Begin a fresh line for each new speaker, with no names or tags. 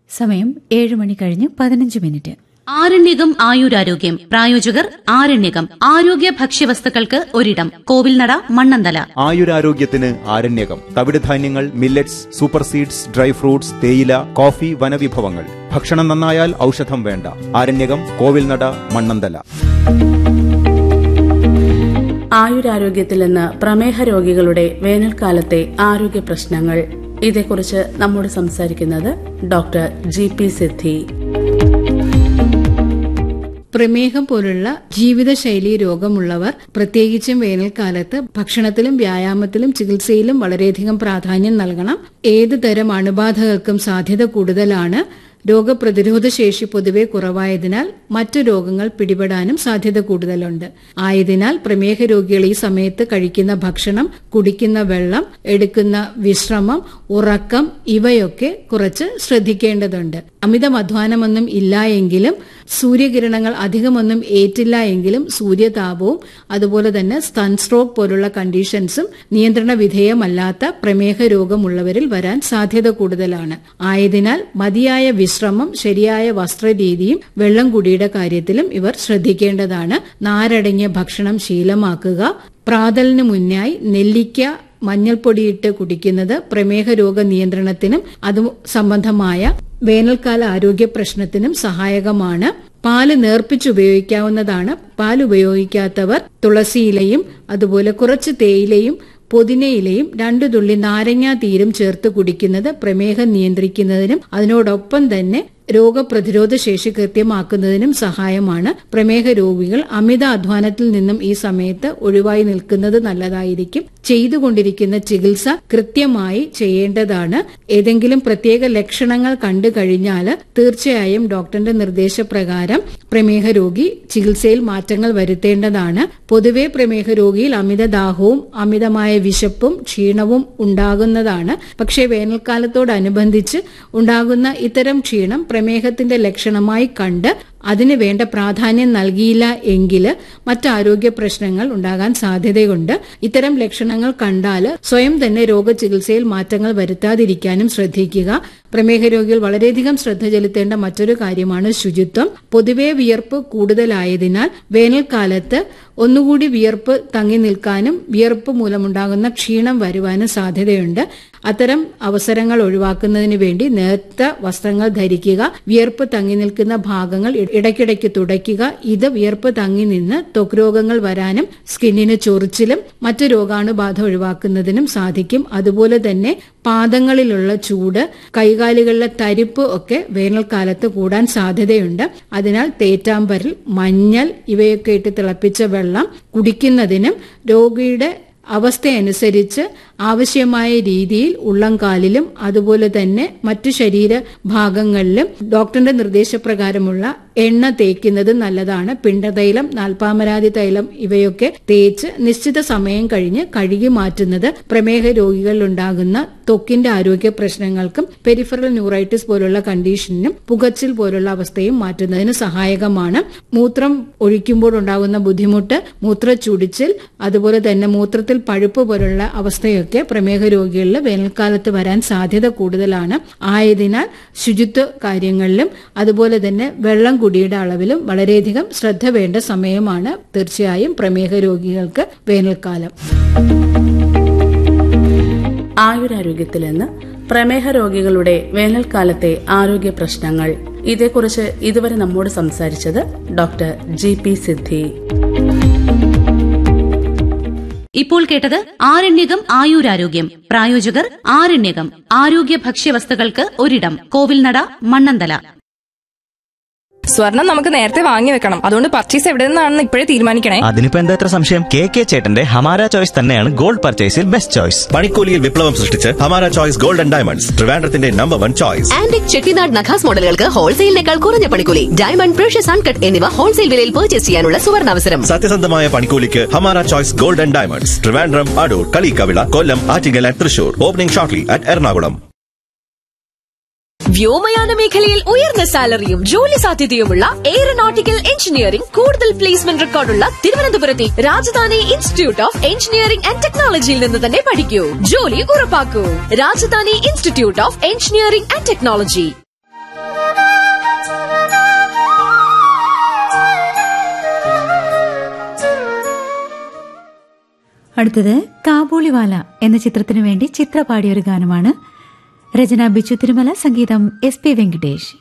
സമയം ഏഴ് മണി കഴിഞ്ഞ് പതിനഞ്ച് മിനിറ്റ്
ആരണ്യകം ആയുരാരോഗ്യം പ്രായോജകർ ആരണ്യകം ആരോഗ്യ ഭക്ഷ്യവസ്തുക്കൾക്ക് ഒരിടം കോവിൽനട മണ്ണന്തല
ആയുരാരോഗ്യത്തിന് ആരണ്യകം തവിടുധാന്യങ്ങൾ millets super seeds dry fruits തേയില കോഫി വനവിഭവങ്ങൾ ഭക്ഷണം നന്നായാൽ ഔഷധം വേണ്ട ആരണ്യകം കോവിൽനട മണ്ണന്തല
ആയുരാരോഗ്യത്തിൽ നിന്ന് പ്രമേഹ രോഗികളുടെ വേനൽക്കാലത്തെ ആരോഗ്യ പ്രശ്നങ്ങൾ ഇതേക്കുറിച്ച് നമ്മോട് സംസാരിക്കുന്നത് ഡോക്ടർ ജി പി സിദ്ധി
പ്രമേഹം പോലുള്ള ജീവിതശൈലി രോഗമുള്ളവർ പ്രത്യേകിച്ചും വേനൽക്കാലത്ത് ഭക്ഷണത്തിലും വ്യായാമത്തിലും ചികിത്സയിലും വളരെയധികം പ്രാധാന്യം നൽകണം ഏത് തരം അണുബാധകൾക്കും സാധ്യത കൂടുതലാണ് രോഗപ്രതിരോധ ശേഷി പൊതുവെ കുറവായതിനാൽ മറ്റു രോഗങ്ങൾ പിടിപെടാനും സാധ്യത കൂടുതലുണ്ട് ആയതിനാൽ പ്രമേഹ രോഗികൾ ഈ സമയത്ത് കഴിക്കുന്ന ഭക്ഷണം കുടിക്കുന്ന വെള്ളം എടുക്കുന്ന വിശ്രമം ഉറക്കം ഇവയൊക്കെ കുറച്ച് ശ്രദ്ധിക്കേണ്ടതുണ്ട് അമിത അധ്വാനമൊന്നും ഇല്ല എങ്കിലും സൂര്യകിരണങ്ങൾ അധികമൊന്നും ഏറ്റില്ല എങ്കിലും സൂര്യതാപവും അതുപോലെ തന്നെ സൺസ്ട്രോക്ക് പോലുള്ള കണ്ടീഷൻസും നിയന്ത്രണ വിധേയമല്ലാത്ത പ്രമേഹ രോഗമുള്ളവരിൽ വരാൻ സാധ്യത കൂടുതലാണ് ആയതിനാൽ മതിയായ വിശ്രമം ശരിയായ വസ്ത്രരീതിയും വെള്ളം കുടിയുടെ കാര്യത്തിലും ഇവർ ശ്രദ്ധിക്കേണ്ടതാണ് നാരടങ്ങിയ ഭക്ഷണം ശീലമാക്കുക പ്രാതലിന് മുന്നായി നെല്ലിക്ക മഞ്ഞൾപ്പൊടിയിട്ട് കുടിക്കുന്നത് പ്രമേഹ രോഗ നിയന്ത്രണത്തിനും അത് സംബന്ധമായ വേനൽക്കാല ആരോഗ്യ പ്രശ്നത്തിനും സഹായകമാണ് പാല് നേർപ്പിച്ച് ഉപയോഗിക്കാവുന്നതാണ് പാൽ ഉപയോഗിക്കാത്തവർ തുളസിയിലയും അതുപോലെ കുറച്ച് തേയിലയും പുതിനയിലയും രണ്ടു തുള്ളി നാരങ്ങാ തീരും ചേർത്ത് കുടിക്കുന്നത് പ്രമേഹം നിയന്ത്രിക്കുന്നതിനും അതിനോടൊപ്പം തന്നെ രോഗപ്രതിരോധ ശേഷി കൃത്യമാക്കുന്നതിനും സഹായമാണ് പ്രമേഹ രോഗികൾ അമിത അധ്വാനത്തിൽ നിന്നും ഈ സമയത്ത് ഒഴിവായി നിൽക്കുന്നത് നല്ലതായിരിക്കും ചെയ്തുകൊണ്ടിരിക്കുന്ന ചികിത്സ കൃത്യമായി ചെയ്യേണ്ടതാണ് ഏതെങ്കിലും പ്രത്യേക ലക്ഷണങ്ങൾ കണ്ടു കഴിഞ്ഞാൽ തീർച്ചയായും ഡോക്ടറിന്റെ നിർദ്ദേശപ്രകാരം പ്രമേഹ രോഗി ചികിത്സയിൽ മാറ്റങ്ങൾ വരുത്തേണ്ടതാണ് പൊതുവെ പ്രമേഹ രോഗിയിൽ അമിതദാഹവും അമിതമായ വിശപ്പും ക്ഷീണവും ഉണ്ടാകുന്നതാണ് പക്ഷേ വേനൽക്കാലത്തോടനുബന്ധിച്ച് ഉണ്ടാകുന്ന ഇത്തരം ക്ഷീണം പ്രമേഹത്തിന്റെ ലക്ഷണമായി കണ്ട് അതിന് വേണ്ട പ്രാധാന്യം നൽകിയില്ല എങ്കിൽ മറ്റാരോഗ്യ പ്രശ്നങ്ങൾ ഉണ്ടാകാൻ സാധ്യതയുണ്ട് ഇത്തരം ലക്ഷണങ്ങൾ കണ്ടാൽ സ്വയം തന്നെ രോഗചികിത്സയിൽ മാറ്റങ്ങൾ വരുത്താതിരിക്കാനും ശ്രദ്ധിക്കുക പ്രമേഹ രോഗികൾ വളരെയധികം ശ്രദ്ധ ചെലുത്തേണ്ട മറ്റൊരു കാര്യമാണ് ശുചിത്വം പൊതുവെ വിയർപ്പ് കൂടുതലായതിനാൽ വേനൽക്കാലത്ത് ഒന്നുകൂടി വിയർപ്പ് തങ്ങി നിൽക്കാനും വിയർപ്പ് മൂലമുണ്ടാകുന്ന ക്ഷീണം വരുവാനും സാധ്യതയുണ്ട് അത്തരം അവസരങ്ങൾ ഒഴിവാക്കുന്നതിന് വേണ്ടി നേർത്ത വസ്ത്രങ്ങൾ ധരിക്കുക വിയർപ്പ് തങ്ങി നിൽക്കുന്ന ഭാഗങ്ങൾ ഇടയ്ക്കിടയ്ക്ക് തുടയ്ക്കുക ഇത് വിയർപ്പ് തങ്ങി നിന്ന് ത്വക്ക് രോഗങ്ങൾ വരാനും സ്കിന്നിന് ചൊറിച്ചിലും മറ്റു രോഗാണുബാധ ഒഴിവാക്കുന്നതിനും സാധിക്കും അതുപോലെ തന്നെ പാദങ്ങളിലുള്ള ചൂട് കൈകാലുകളിലെ തരിപ്പ് ഒക്കെ വേനൽക്കാലത്ത് കൂടാൻ സാധ്യതയുണ്ട് അതിനാൽ തേറ്റാമ്പരൽ മഞ്ഞൾ ഇവയൊക്കെ ഇട്ട് തിളപ്പിച്ച വെള്ളം കുടിക്കുന്നതിനും രോഗിയുടെ അവസ്ഥയനുസരിച്ച് ആവശ്യമായ രീതിയിൽ ഉള്ളംകാലിലും അതുപോലെ തന്നെ മറ്റു ശരീര ഭാഗങ്ങളിലും ഡോക്ടറിന്റെ നിർദ്ദേശപ്രകാരമുള്ള എണ്ണ തേക്കുന്നത് നല്ലതാണ് പിണ്ടതൈലം നാൽപ്പാമരാതി തൈലം ഇവയൊക്കെ തേച്ച് നിശ്ചിത സമയം കഴിഞ്ഞ് കഴുകി മാറ്റുന്നത് പ്രമേഹ രോഗികളിൽ ഉണ്ടാകുന്ന ത്വക്കിന്റെ ആരോഗ്യ പ്രശ്നങ്ങൾക്കും പെരിഫറൽ ന്യൂറൈറ്റിസ് പോലുള്ള കണ്ടീഷനും പുകച്ചിൽ പോലുള്ള അവസ്ഥയും മാറ്റുന്നതിന് സഹായകമാണ് മൂത്രം ഒഴിക്കുമ്പോൾ ഉണ്ടാകുന്ന ബുദ്ധിമുട്ട് മൂത്ര ചുടിച്ചിൽ അതുപോലെ തന്നെ മൂത്രത്തിൽ പഴുപ്പ് പോലുള്ള അവസ്ഥയൊക്കെ പ്രമേഹ രോഗികളിൽ വേനൽക്കാലത്ത് വരാൻ സാധ്യത കൂടുതലാണ് ആയതിനാൽ ശുചിത്വ കാര്യങ്ങളിലും അതുപോലെ തന്നെ വെള്ളം കുടിയുടെ അളവിലും വളരെയധികം ശ്രദ്ധ വേണ്ട സമയമാണ് തീർച്ചയായും പ്രമേഹ രോഗികൾക്ക് വേനൽക്കാലം
ആയുരാരോഗ്യത്തിൽ നിന്ന് പ്രമേഹ രോഗികളുടെ വേനൽക്കാലത്തെ ആരോഗ്യ പ്രശ്നങ്ങൾ ഇതേക്കുറിച്ച് ഇതുവരെ നമ്മോട് സംസാരിച്ചത് ഡോക്ടർ ജി പി സിദ്ധി
ഇപ്പോൾ കേട്ടത് ആരണ്യകം ആയുരാരോഗ്യം പ്രായോജകർ ആരണ്യകം ആരോഗ്യ ഭക്ഷ്യവസ്തുക്കൾക്ക് ഒരിടം കോവിൽനട മണ്ണന്തല
സ്വർണം നമുക്ക് നേരത്തെ വാങ്ങി വെക്കണം അതുകൊണ്ട് പർച്ചേസ് എവിടെ നിന്നാണെന്ന് ഇപ്പോഴേ തീരുമാനിക്കണേ
അതിനിപ്പോ എന്താ ഇത്ര സംശയം കെ കെ ചേട്ടന്റെ ഹമാര ചോയ്സ് തന്നെയാണ് ഗോൾഡ് പർച്ചേസിൽ ബെസ്റ്റ് ചോയ്സ്
പണിക്കൂലിയിൽ വിപ്ലവം സൃഷ്ടിച്ച് Hamara choice gold and diamonds ട്രിവാൻഡ്രത്തിന്റെ number one choice
antique Chettinad നഖാസ് മോഡലുകൾക്ക് ഹോൾസെയിലിനേക്കാൾ കുറഞ്ഞ പണിക്കൂലി ഡയമണ്ട് പ്രഷ്യസ് അൺകട്ട് എന്നിവ ഹോൾസെയിൽ വിലയിൽ പർച്ചേസ് ചെയ്യാനുള്ള സുവർണാവസരം
സത്യസന്ധമായ പണിക്കൂലിക്ക് Hamara choice gold and diamonds Trivandrum Adoor Kaliyikkavila Kollam Attingal and Thrissur opening shortly at Ernakulam
വ്യോമയാന മേഖലയിൽ ഉയർന്ന സാലറിയും ജോലി സാധ്യതയുമുള്ള എയറോനോട്ടിക്കൽ എഞ്ചിനീയറിംഗ് കൂടുതൽ പ്ലേസ്മെന്റ് റെക്കോർഡുള്ള തിരുവനന്തപുരത്തെ Rajadhani institute of engineering and ടെക്നോളജിയിൽ നിന്ന് തന്നെ പഠിക്കൂ ജോലി ഉറപ്പാക്കൂ Rajdhani institute of engineering and technology
അടുത്തത് കാബൂളിവാല എന്ന ചിത്രത്തിനു വേണ്ടി ചിത്ര പാടിയൊരു ഗാനമാണ് രചന ബിച്ചു തിരുമല സംഗീതം എസ് പി വെങ്കടേഷ്